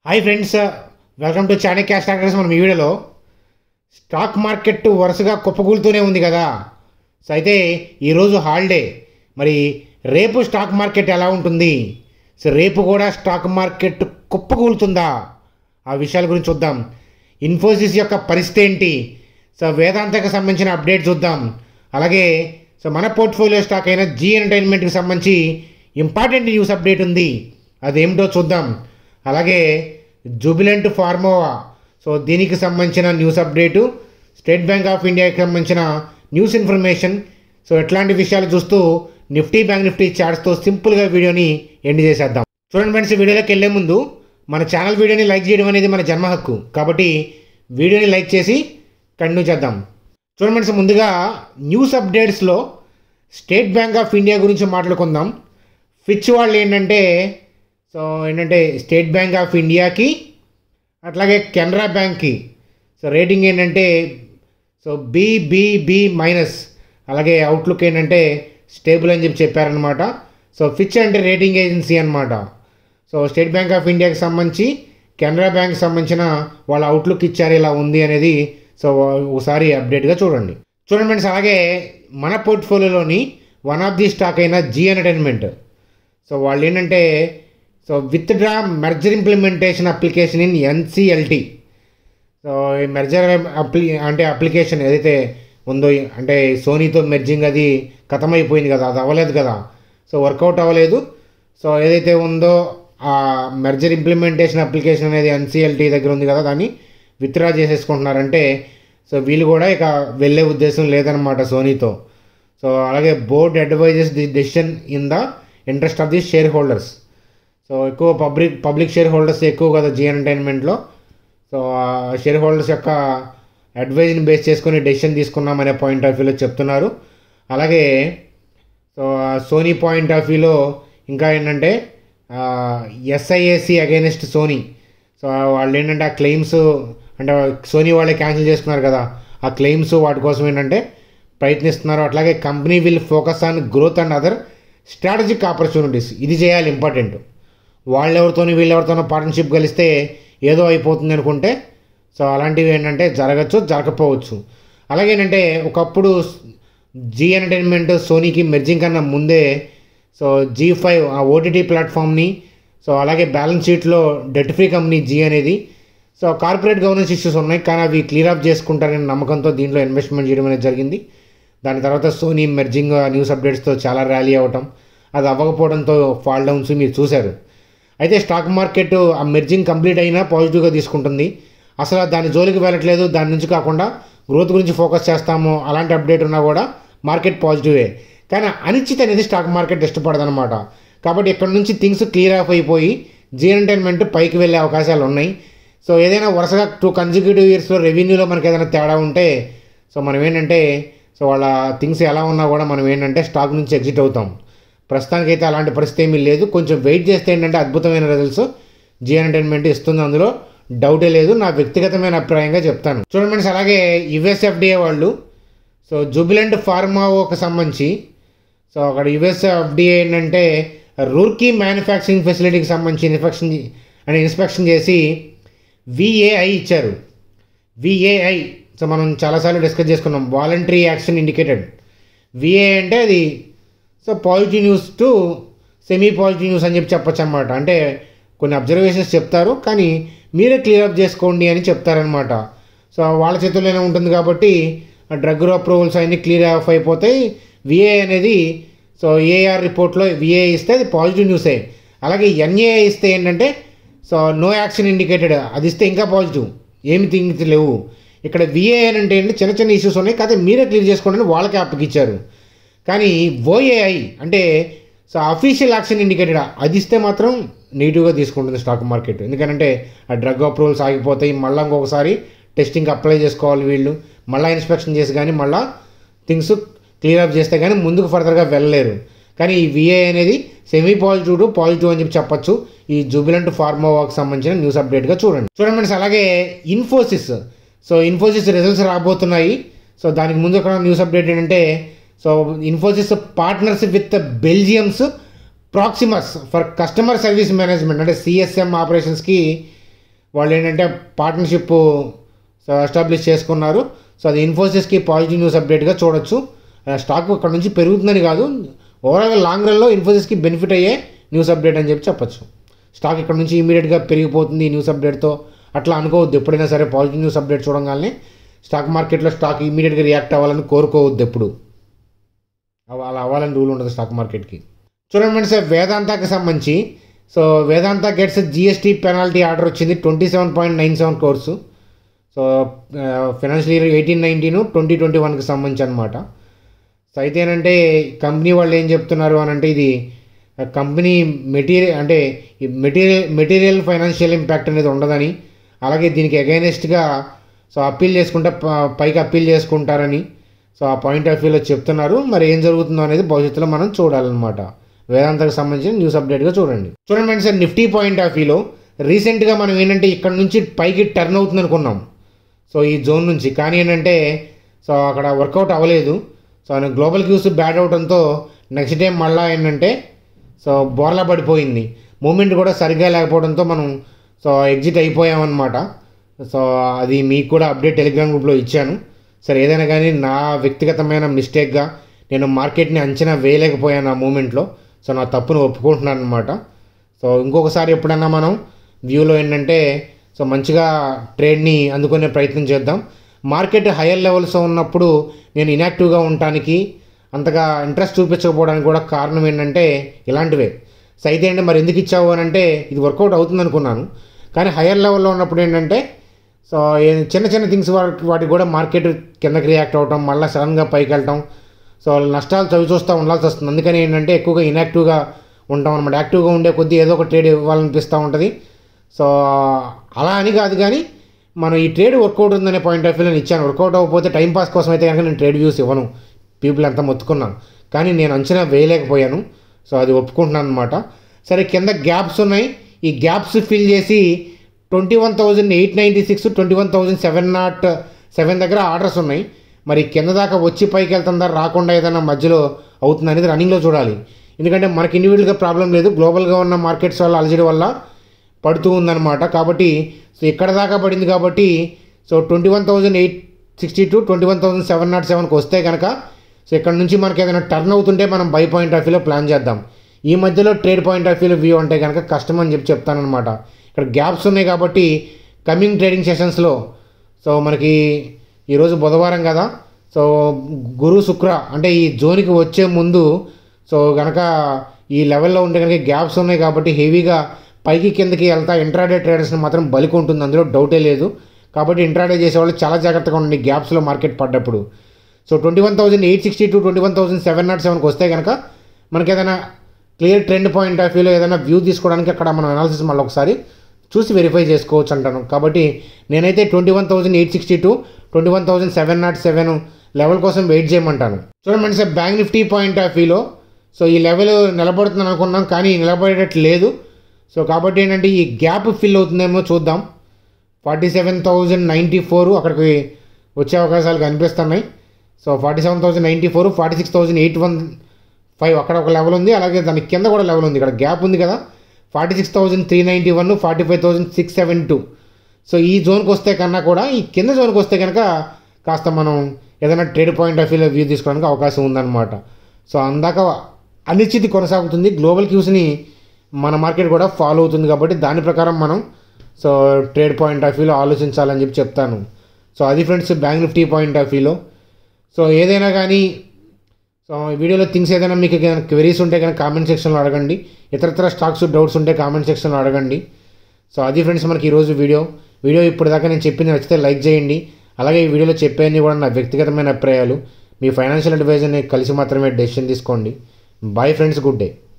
hi friends welcome to Chanakya stock మనం ఈ వీడియోలో స్టాక్ మార్కెట్ వరుసగా కుప్పకూలుతూనే ఉంది కదా సో అయితే ఈరోజు హాలిడే మరి రేపు స్టాక్ మార్కెట్ ఎలా ఉంటుంది సో రేపు కూడా స్టాక్ మార్కెట్ కుప్పకూలుతుందా ఆ విషయాల గురించి చూద్దాం ఇన్ఫోసిస్ యొక్క పరిస్థితి ఏంటి సో వేదాంతకు సంబంధించిన అప్డేట్ చూద్దాం అలాగే సో మన పోర్ట్ఫోలియో స్టాక్ అయిన జీ ఎంటర్టైన్మెంట్కి సంబంధించి ఇంపార్టెంట్ న్యూస్ అప్డేట్ ఉంది అదేమిటో చూద్దాం అలాగే జూబిలెంట్ ఫార్మోవా సో దీనికి సంబంధించిన news update State Bank of ఇండియాకి సంబంధించిన న్యూస్ ఇన్ఫర్మేషన్ సో ఎట్లాంటి విషయాలు చూస్తూ నిఫ్టీ బ్యాంక్ నిఫ్టీ చార్ట్స్తో సింపుల్గా వీడియోని ఎండ్ చేసేద్దాం చూడండి ఫ్రెండ్స్ వీడియోలోకి వెళ్ళే ముందు మన ఛానల్ వీడియోని లైక్ చేయడం అనేది మన జన్మ హక్కు కాబట్టి వీడియోని లైక్ చేసి కంటిన్యూ చేద్దాం చూడండి ఫ్రెండ్స్ ముందుగా న్యూస్ అప్డేట్స్లో స్టేట్ బ్యాంక్ ఆఫ్ ఇండియా గురించి మాట్లాడుకుందాం ఫిచ్ వాళ్ళు ఏంటంటే సో ఏంటంటే స్టేట్ బ్యాంక్ ఆఫ్ ఇండియాకి అట్లాగే కెనరా బ్యాంక్కి సో రేటింగ్ ఏంటంటే సో బీబీబీ మైనస్ అలాగే అవుట్లుక్ ఏంటంటే స్టేబుల్ అని చెప్పి చెప్పారనమాట సో ఫిచ్ అంటే రేటింగ్ ఏజెన్సీ అనమాట సో స్టేట్ బ్యాంక్ ఆఫ్ ఇండియాకి సంబంధించి కెనరా బ్యాంక్ సంబంధించిన వాళ్ళ అవుట్లుక్ ఇచ్చారు ఇలా ఉంది అనేది సో ఒకసారి అప్డేట్గా చూడండి చూడండి ఫ్రెండ్స్ అలాగే మన పోర్ట్ఫోలియోలోని వన్ ఆఫ్ ది స్టాక్ అయిన జీ ఎంటర్టైన్మెంట్ సో వాళ్ళు ఏంటంటే so withdraw merger implementation application in NCLT so ఈ మెర్జర్ అప్లి అంటే అప్లికేషన్ ఏదైతే ఉందో అంటే సోనీతో మెర్జింగ్ అది అయిపోయింది కదా అది అవ్వలేదు కదా సో వర్కౌట్ అవ్వలేదు సో ఏదైతే ఉందో ఆ మెర్జర్ ఇంప్లిమెంటేషన్ అప్లికేషన్ అనేది ఎన్సిఎల్టీ దగ్గర ఉంది కదా దాన్ని విత్డ్రా చేసేసుకుంటున్నారంటే సో వీళ్ళు కూడా ఇక వెళ్ళే ఉద్దేశం లేదనమాట సోనీతో సో అలాగే board advises the decision in the interest of the shareholders so ఎక్కువ పబ్లిక్ పబ్లిక్ షేర్ హోల్డర్స్ ఎక్కువ కదా జీ ఎంటర్టైన్మెంట్లో సో ఆ షేర్ హోల్డర్స్ యొక్క అడ్వైజ్ని బేస్ చేసుకొని డెసిషన్ తీసుకున్నామనే పాయింట్ ఆఫ్ వ్యూలో చెప్తున్నారు అలాగే సో సోనీ పాయింట్ ఆఫ్ వ్యూలో ఇంకా ఏంటంటే ఎస్ఐఏసి అగైనెస్ట్ సోనీ సో వాళ్ళు ఏంటంటే ఆ క్లెయిమ్స్ అంటే సోనీ వాళ్ళే క్యాన్సిల్ చేసుకున్నారు కదా ఆ క్లెయిమ్స్ వాటి కోసం ఏంటంటే ప్రయత్నిస్తున్నారు అట్లాగే company will focus on growth and other strategic opportunities ఇది చేయాలి ఇంపార్టెంట్ వాళ్ళెవరితోని వీళ్ళెవరితోనో పార్ట్నర్షిప్ కలిస్తే ఏదో అయిపోతుంది అనుకుంటే సో అలాంటివి ఏంటంటే జరగచ్చు జరగకపోవచ్చు అలాగే ఏంటంటే ఒకప్పుడు జీ ఎంటర్టైన్మెంట్ సోనీకి మెర్జింగ్ కన్నా ముందే సో జీ ఫైవ్ ఆ ఓటీటీ ప్లాట్ఫామ్ని సో అలాగే బ్యాలెన్స్ షీట్లో డెట్ ఫ్రీ కంపెనీ జీ అనేది సో కార్పొరేట్ గవర్నెన్స్ ఇష్యూస్ ఉన్నాయి కానీ అవి క్లియర్ అప్ చేసుకుంటారనే నమ్మకంతో దీంట్లో ఇన్వెస్ట్మెంట్ చేయడం అనేది జరిగింది దాని తర్వాత సోనీ మెర్జింగ్ న్యూస్ అప్డేట్స్తో చాలా ర్యాలీ అవ్వటం అది అవ్వకపోవడంతో ఫాల్ డౌన్స్ మీరు చూశారు అయితే స్టాక్ మార్కెట్ ఆ మెర్జింగ్ కంప్లీట్ అయినా పాజిటివ్గా తీసుకుంటుంది అసలు దాని జోలికి వెళ్ళట్లేదు దాని నుంచి కాకుండా గ్రోత్ గురించి ఫోకస్ చేస్తాము అలాంటి అప్డేట్ ఉన్నా కూడా మార్కెట్ పాజిటివే కానీ అనిశ్చిత అనేది స్టాక్ మార్కెట్ ఇష్టపడదనమాట కాబట్టి ఇక్కడ నుంచి థింగ్స్ క్లియర్ ఆఫ్ అయిపోయి జీ ఎంటర్టైన్మెంట్ పైకి వెళ్ళే అవకాశాలు ఉన్నాయి సో ఏదైనా వరుసగా టూ కన్సిక్యూటివ్ ఇయర్స్లో రెవెన్యూలో మనకి ఏదైనా తేడా ఉంటే సో మనం ఏంటంటే సో వాళ్ళ థింగ్స్ ఎలా ఉన్నా కూడా మనం ఏంటంటే స్టాక్ నుంచి ఎగ్జిట్ అవుతాం ప్రస్తుతానికైతే అలాంటి పరిస్థితి ఏమీ లేదు కొంచెం వెయిట్ చేస్తే ఏంటంటే అద్భుతమైన రిజల్ట్స్ జీ ఎంటర్టైన్మెంట్ ఇస్తుంది అందులో డౌటే లేదు నా వ్యక్తిగతమైన అభిప్రాయంగా చెప్తాను చూడండి ఫ్రెండ్స్ అలాగే యుఎస్ఎఫ్డిఏ వాళ్ళు సో జూబిలెంట్ ఫార్మాకి సంబంధించి సో అక్కడ యుఎస్ఎఫ్డిఏ ఏంటంటే రూర్కీ మ్యానుఫ్యాక్చరింగ్ ఫెసిలిటీకి సంబంధించి ఇన్స్పెక్షన్ అని ఇన్స్పెక్షన్ చేసి విఏఐ ఇచ్చారు విఏఐ సో మనం చాలాసార్లు డిస్కస్ చేసుకున్నాం వాలంటరీ యాక్షన్ ఇండికేటెడ్ విఏ అంటే అది so positive news to semi positive news అని చెప్పి చెప్పచ్చు అనమాట అంటే కొన్ని అబ్జర్వేషన్స్ చెప్తారు కానీ మీరే క్లియర్ అప్ చేసుకోండి అని చెప్తారనమాట సో వాళ్ళ చేతుల్లోనే ఉంటుంది కాబట్టి డ్రగ్ అప్రూవల్స్ అన్నీ క్లియర్ ఆఫ్ అయిపోతాయి విఏ అనేది సో ఏఆర్ రిపోర్ట్లో విఏ ఇస్తే అది పాజిటివ్ న్యూసే అలాగే ఎన్ఏ ఇస్తే ఏంటంటే సో నో యాక్షన్ ఇండికేటెడ్ అది ఇస్తే ఇంకా పాజిటివ్ ఏమి థింగ్స్ లేవు ఇక్కడ విఏ అని అంటే ఏంటి చిన్న చిన్న ఇష్యూస్ ఉన్నాయి కాకపోతే మీరే క్లియర్ చేసుకోండి అని వాళ్ళకి అప్పగిచ్చారు కానీ ఓఏఐ అంటే సో అఫీషియల్ యాక్షన్ ఇండికేటెడ్ అది ఇస్తే మాత్రం నెగిటివ్గా తీసుకుంటుంది స్టాక్ మార్కెట్ ఎందుకంటే ఆ డ్రగ్ అప్రూవల్స్ ఆగిపోతాయి మళ్ళీ ఇంకొకసారి టెస్టింగ్ అప్లై చేసుకోవాలి వీళ్ళు మళ్ళీ ఇన్స్పెక్షన్ చేసి కానీ మళ్ళీ థింగ్స్ క్లియర్ అప్ చేస్తే కానీ ముందుకు ఫర్దర్గా వెళ్ళలేరు కానీ ఈ విఏ అనేది సెమీ పాజిటివ్ టు పాజిటివ్ అని చెప్పి చెప్పొచ్చు ఈ జూబిలెంట్ ఫార్మోవాకి సంబంధించిన న్యూస్ అప్డేట్గా చూడండి చూడండి ఫ్రెండ్స్ అలాగే ఇన్ఫోసిస్ సో ఇన్ఫోసిస్ రిజల్ట్స్ రాబోతున్నాయి సో దానికి ముందు ఒక న్యూస్ అప్డేట్ ఏంటంటే so Infosys partners with Belgium's Proximus for customer service management అంటే సిఎస్ఎం ఆపరేషన్స్కి వాళ్ళు ఏంటంటే పార్ట్నర్షిప్ ఎస్టాబ్లిష్ చేసుకున్నారు సో అది ఇన్ఫోసిస్కి పాజిటివ్ న్యూస్ అప్డేట్గా చూడొచ్చు ఆ స్టాక్ అక్కడ నుంచి పెరుగుతుందని కాదు ఓవరాల్గా లాంగ్ రన్లో ఇన్ఫోసిస్కి బెనిఫిట్ అయ్యే న్యూస్ అప్డేట్ అని చెప్పి చెప్పొచ్చు స్టాక్ ఇక్కడ నుంచి ఇమీడియట్గా పెరిగిపోతుంది ఈ న్యూస్ అప్డేట్తో అట్లా అనుకోవద్దు ఎప్పుడైనా సరే పాజిటివ్ న్యూస్ అప్డేట్ చూడగానే స్టాక్ మార్కెట్లో స్టాక్ ఇమీడియట్గా రియాక్ట్ అవ్వాలని కోరుకోవద్దు ఎప్పుడు అవ- అలా అవ్వాలని రూల్ ఉండదు స్టాక్ మార్కెట్కి చూడండి ఫ్రెండ్స్ వేదాంతకి సంబంధించి so Vedanta gets GST penalty order వచ్చింది twenty seven point nine seven crores so financial year eighteen nineteen twenty twenty వన్కి సంబంధించి అనమాట సో అయితే ఏంటంటే కంపెనీ వాళ్ళు ఏం చెప్తున్నారు అని అంటే ఇది కంపెనీ మెటీరియల్ అంటే ఈ మెటీరియల్ మెటీరియల్ ఫైనాన్షియల్ ఇంపాక్ట్ అనేది ఉండదని అలాగే దీనికి అగైనెస్ట్గా సో అప్పీల్ చేసుకుంటే ప- పైకి అప్పీల్ చేసుకుంటారని సో ఆ పాయింట్ ఆఫ్ వ్యూలో చెప్తున్నారు మరి ఏం జరుగుతుందో అనేది భవిష్యత్తులో మనం చూడాలన్నమాట వేదాంతకు సంబంధించిన న్యూస్ అప్డేట్గా చూడండి చూడండి ఫ్రెండ్స్ నిఫ్టీ పాయింట్ ఆఫ్ వ్యూలో రీసెంట్గా మనం ఏంటంటే ఇక్కడ నుంచి పైకి టర్న్ అవుతుంది అనుకున్నాం సో ఈ జోన్ నుంచి కానీ ఏంటంటే సో అక్కడ వర్కౌట్ అవ్వలేదు సో గ్లోబల్ క్యూస్ బ్యాడ్ అవడంతో నెక్స్ట్ టైం మళ్ళీ ఏంటంటే సో బోర్లా పడిపోయింది మూమెంట్ కూడా సరిగ్గా లేకపోవడంతో మనం సో ఎగ్జిట్ అయిపోయామన్నమాట సో అది మీకు కూడా అప్డేట్ టెలిగ్రామ్ గ్రూప్లో ఇచ్చాను సరే ఏదైనా కానీ నా వ్యక్తిగతమైన మిస్టేక్గా నేను మార్కెట్ని అంచనా వేయలేకపోయాను ఆ మూమెంట్లో సో నా తప్పును ఒప్పుకుంటున్నాను అనమాట సో ఇంకొకసారి ఎప్పుడన్నా మనం వ్యూలో ఏంటంటే సో మంచిగా ట్రేడ్ని అందుకునే ప్రయత్నం చేద్దాం మార్కెట్ హయ్యర్ లెవెల్స్ ఉన్నప్పుడు నేను ఇనాక్టివ్గా ఉండటానికి అంతగా ఇంట్రెస్ట్ చూపించకపోవడానికి కూడా కారణం ఏంటంటే ఇలాంటివే సో అయితే ఏంటి మరి ఎందుకు ఇచ్చావు అని అంటే ఇది వర్కౌట్ అవుతుంది అనుకున్నాను కానీ హయ్యర్ లెవెల్లో ఉన్నప్పుడు ఏంటంటే సో ఏ- చిన్న చిన్న థింగ్స్ వాటి వాటికి కూడా మార్కెట్ కిందకి రియాక్ట్ అవటం మళ్ళీ సడన్గా పైకి వెళ్ళటం సో నష్టాలు చవి చూస్తూ ఉండాల్సి వస్తుంది అందుకని ఏంటంటే ఎక్కువగా ఇన్యాక్టివ్గా ఉంటాం అనమాట యాక్టివ్గా ఉండే కొద్దీ ఏదో ఒక ట్రేడ్ ఇవ్వాలనిపిస్తూ ఉంటుంది సో అలా అని కాదు కానీ మనం ఈ ట్రేడ్ వర్కౌట్ ఉందనే పాయింట్ ఆఫ్ వ్యూ నేను ఇచ్చాను వర్కౌట్ అవ్వకపోతే టైం పాస్ కోసం అయితే కనుక నేను ట్రేడ్ వ్యూస్ ఇవ్వను పీపుల్ అంతా మొత్తుకున్నాను కానీ నేను అంచనా వేయలేకపోయాను సో అది ఒప్పుకుంటున్నాను అనమాట సరే కింద గ్యాప్స్ ఉన్నాయి ఈ గ్యాప్స్ ఫిల్ చేసి twenty one thousand eight ninety six twenty one thousand seven nought seven దగ్గర ఆర్డర్స్ ఉన్నాయి మరి కింద దాకా వచ్చి పైకి వెళ్తుందా రాకుండా ఏదైనా మధ్యలో అవుతుంది అనేది రన్నింగ్లో చూడాలి ఎందుకంటే మనకి ఇండివిజువల్గా ప్రాబ్లం లేదు గ్లోబల్గా ఉన్న మార్కెట్స్ వల్ల అలజడి వల్ల పడుతూ ఉందన్నమాట కాబట్టి సో ఇక్కడ దాకా పడింది కాబట్టి so twenty one thousand eight sixty two twenty one thousand seven nought సెవెన్కి వస్తే కనుక సో ఇక్కడ నుంచి మనకి ఏదైనా టర్న్ అవుతుంటే మనం బై పాయింట్ ఆఫ్ వ్యూలో ప్లాన్ చేద్దాం ఈ మధ్యలో ట్రేడ్ పాయింట్ ఆఫ్ వ్యూలో వ్యూ అంటే కనుక కష్టం అని చెప్పి చెప్తానమాట ఇక్కడ గ్యాప్స్ ఉన్నాయి కాబట్టి కమింగ్ ట్రేడింగ్ సెషన్స్లో సో మనకి ఈరోజు బుధవారం కదా సో గురు శుక్ర అంటే ఈ జోన్కి వచ్చే ముందు సో కనుక ఈ లెవెల్లో ఉంటే కనుక గ్యాప్స్ ఉన్నాయి కాబట్టి హెవీగా పైకి కిందకి వెళ్తా ఇంట్రాడే ట్రేడర్స్ని మాత్రం బలికి ఉంటుంది అందులో డౌటే లేదు కాబట్టి ఇంట్రాడే చేసేవాళ్ళు చాలా జాగ్రత్తగా ఉండండి గ్యాప్స్లో మార్కెట్ పడ్డప్పుడు so twenty one thousand eight sixty two twenty one thousand seven nought సెవెన్కి వస్తే కనుక మనకి ఏదైనా క్లియర్ ట్రెండ్ పాయింట్ ఆఫ్ వ్యూలో ఏదైనా వ్యూ తీసుకోవడానికి అక్కడ మనం అనాలిసిస్ మళ్ళీ ఒకసారి చూసి వెరిఫై చేసుకోవచ్చు అంటాను కాబట్టి నేనైతే twenty one thousand eight sixty two twenty one thousand seven nought seven level కోసం వెయిట్ చేయమంటాను చూడండి sir bank Nifty point of వ్యూలో సో ఈ లెవెల్ నిలబడుతుందని అనుకున్నాం కానీ నిలబడేటట్లు లేదు సో కాబట్టి ఏంటంటే ఈ గ్యాప్ ఫిల్ అవుతుందేమో చూద్దాం forty seven thousand ninety four అక్కడికి వచ్చే అవకాశాలు కనిపిస్తున్నాయి so forty seven thousand ninety four forty six thousand eight one five అక్కడ ఒక లెవెల్ ఉంది అలాగే దాని కింద కూడా లెవెల్ ఉంది ఇక్కడ గ్యాప్ ఉంది కదా forty six thousand three ninety one forty five thousand six seven two so ఈ జోన్కి వస్తే కన్నా కూడా ఈ కింద జోన్కి వస్తే కనుక కాస్త మనం ఏదైనా ట్రేడ్ పాయింట్ ఆఫ్ వ్యూలో వ్యూ తీసుకోవడానికి అవకాశం ఉందన్నమాట సో అందాక అనిశ్చితి కొనసాగుతుంది గ్లోబల్ క్యూస్ని మన మార్కెట్ కూడా ఫాలో అవుతుంది కాబట్టి దాని ప్రకారం మనం సో ట్రేడ్ పాయింట్ ఆఫ్ వ్యూలో ఆలోచించాలని చెప్పి చెప్తాను సో అది friends bank Nifty point of వ్యూలో సో ఏదైనా కానీ సో ఈ వీడియోలో థింగ్స్ ఏదైనా మీకు క్వెరీస్ ఉంటే కనుక కామెంట్ సెక్షన్లో అడగండి ఇతరత్ర స్టాక్స్ డౌట్స్ ఉంటే కామెంట్ సెక్షన్లో అడగండి సో అది ఫ్రెండ్స్ మనకి ఈరోజు వీడియో వీడియో ఇప్పుడు దాకా నేను చెప్పింది నచ్చితే లైక్ చేయండి అలాగే ఈ వీడియోలో చెప్పేది కూడా నా వ్యక్తిగతమైన అభిప్రాయాలు మీ ఫైనాన్షియల్ అడ్వైజర్ని కలిసి మాత్రమే డెసిషన్ తీసుకోండి బాయ్ ఫ్రెండ్స్ గుడ్ డే